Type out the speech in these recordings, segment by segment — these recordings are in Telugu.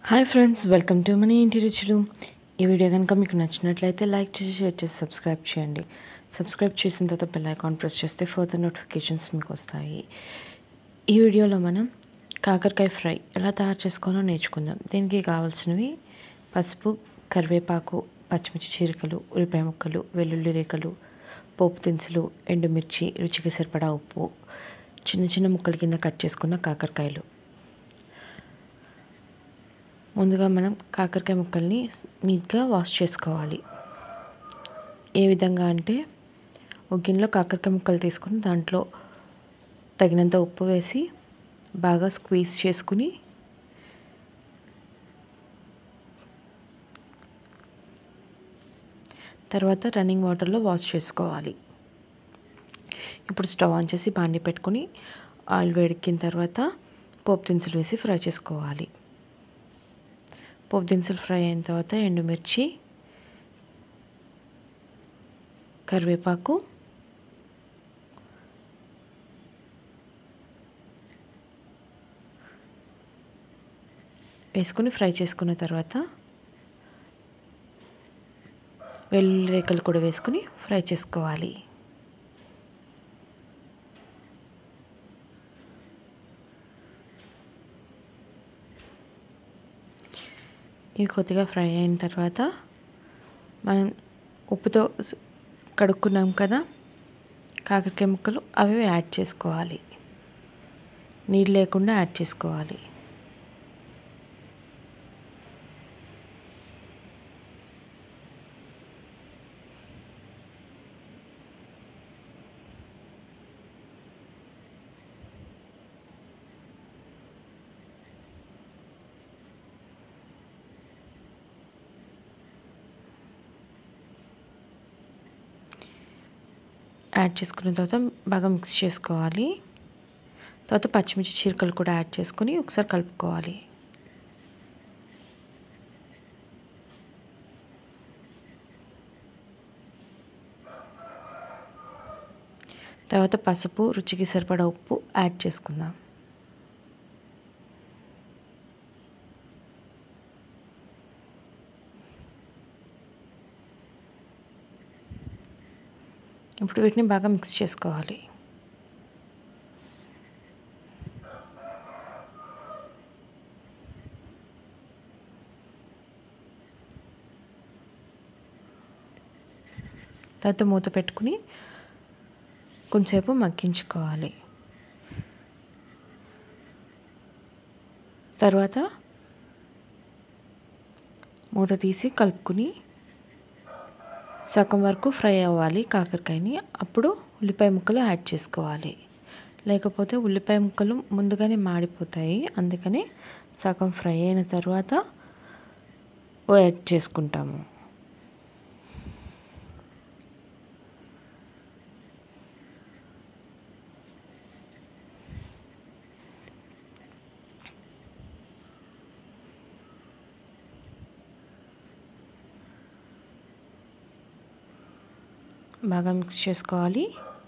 హాయ్ ఫ్రెండ్స్ వెల్కమ్ టు మనీ ఇంటి రుచులు ఈ వీడియో కనుక మీకు నచ్చినట్లయితే లైక్ చేసి షేర్ చేసి సబ్స్క్రైబ్ చేయండి సబ్స్క్రైబ్ చేసిన తర్వాత బెల్ ఐకాన్ ప్రెస్ చేస్తే ఫర్దర్ నోటిఫికేషన్స్ మీకు వస్తాయి ఈ వీడియోలో మనం కాకరకాయ ఫ్రై ఎలా తయారు చేసుకోవాలో నేర్చుకుందాం దీనికి కావాల్సినవి పసుపు కరివేపాకు పచ్చిమిర్చి చీరికలు ఉల్లిపాయ ముక్కలు వెల్లుల్లి రేఖలు పోపు దినుసులు ఎండుమిర్చి రుచికి సరిపడా ఉప్పు చిన్న చిన్న ముక్కల కింద కట్ చేసుకున్న కాకరకాయలు ముందుగా మనం కాకరకాయ ముక్కల్ని నీట్గా వాష్ చేసుకోవాలి ఏ విధంగా అంటే ఒక గిన్నెలో కాకరకాయ ముక్కలు తీసుకుని దాంట్లో తగినంత ఉప్పు వేసి బాగా స్క్వీజ్ చేసుకుని తర్వాత రన్నింగ్ వాటర్లో వాష్ చేసుకోవాలి ఇప్పుడు స్టవ్ ఆన్ చేసి బాండి పెట్టుకుని ఆయిల్ వేడెక్కిన తర్వాత పోపు దినుసులు వేసి ఫ్రై చేసుకోవాలి పోపు దినుసులు ఫ్రై అయిన తర్వాత ఎండుమిర్చి కరివేపాకు వేసుకుని ఫ్రై చేసుకున్న తర్వాత వెల్లుల్లి రేఖలు కూడా వేసుకుని ఫ్రై చేసుకోవాలి ఇవి కొద్దిగా ఫ్రై అయిన తర్వాత మనం ఉప్పుతో కడుక్కున్నాం కదా కాకరకాయ ముక్కలు అవి యాడ్ చేసుకోవాలి నీళ్ళు లేకుండా యాడ్ చేసుకోవాలి యాడ్ చేసుకున్న తర్వాత బాగా మిక్స్ చేసుకోవాలి తర్వాత పచ్చిమిర్చి చీరకలు కూడా యాడ్ చేసుకొని ఒకసారి కలుపుకోవాలి తర్వాత పసుపు రుచికి సరిపడా ఉప్పు యాడ్ చేసుకుందాం ఇప్పుడు వీటిని బాగా మిక్స్ చేసుకోవాలి తర్వాత మూత పెట్టుకుని కొంచెంసేపు మగ్గించుకోవాలి తర్వాత మూత తీసి కలుపుకుని సగం వరకు ఫ్రై అవ్వాలి కాకరకాయని అప్పుడు ఉల్లిపాయ ముక్కలు యాడ్ చేసుకోవాలి లేకపోతే ఉల్లిపాయ ముక్కలు ముందుగానే మాడిపోతాయి అందుకని సగం ఫ్రై అయిన తర్వాత యాడ్ చేసుకుంటాము బాగా మిక్స్ చేసుకోవాలి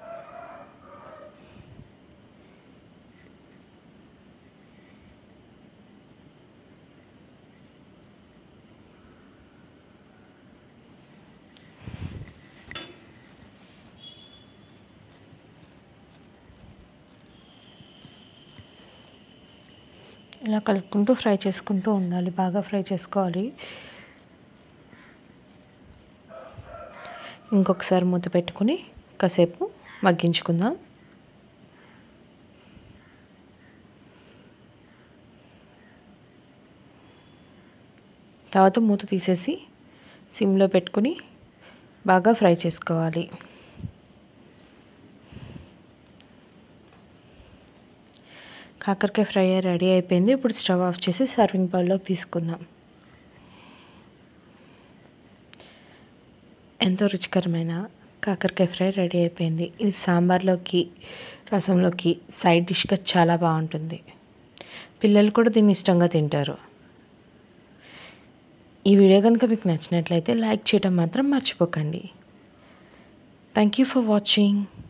ఇలా కలుపుకుంటూ ఫ్రై చేసుకుంటూ ఉండాలి బాగా ఫ్రై చేసుకోవాలి ఇంకొకసారి మూత పెట్టుకుని కాసేపు మగ్గించుకుందాం తర్వాత మూత తీసేసి సిమ్లో పెట్టుకుని బాగా ఫ్రై చేసుకోవాలి కాకరకాయ ఫ్రై రెడీ అయిపోయింది ఇప్పుడు స్టవ్ ఆఫ్ చేసి సర్వింగ్ బౌల్లోకి తీసుకుందాం ఎంతో రుచికరమైన కాకరకాయ ఫ్రై రెడీ అయిపోయింది ఇది సాంబార్లోకి రసంలోకి సైడ్ డిష్గా చాలా బాగుంటుంది పిల్లలు కూడా దీన్ని ఇష్టంగా తింటారు ఈ వీడియో కనుక మీకు నచ్చినట్లయితే లైక్ చేయడం మాత్రం మర్చిపోకండి థ్యాంక్ యూ ఫర్ వాచింగ్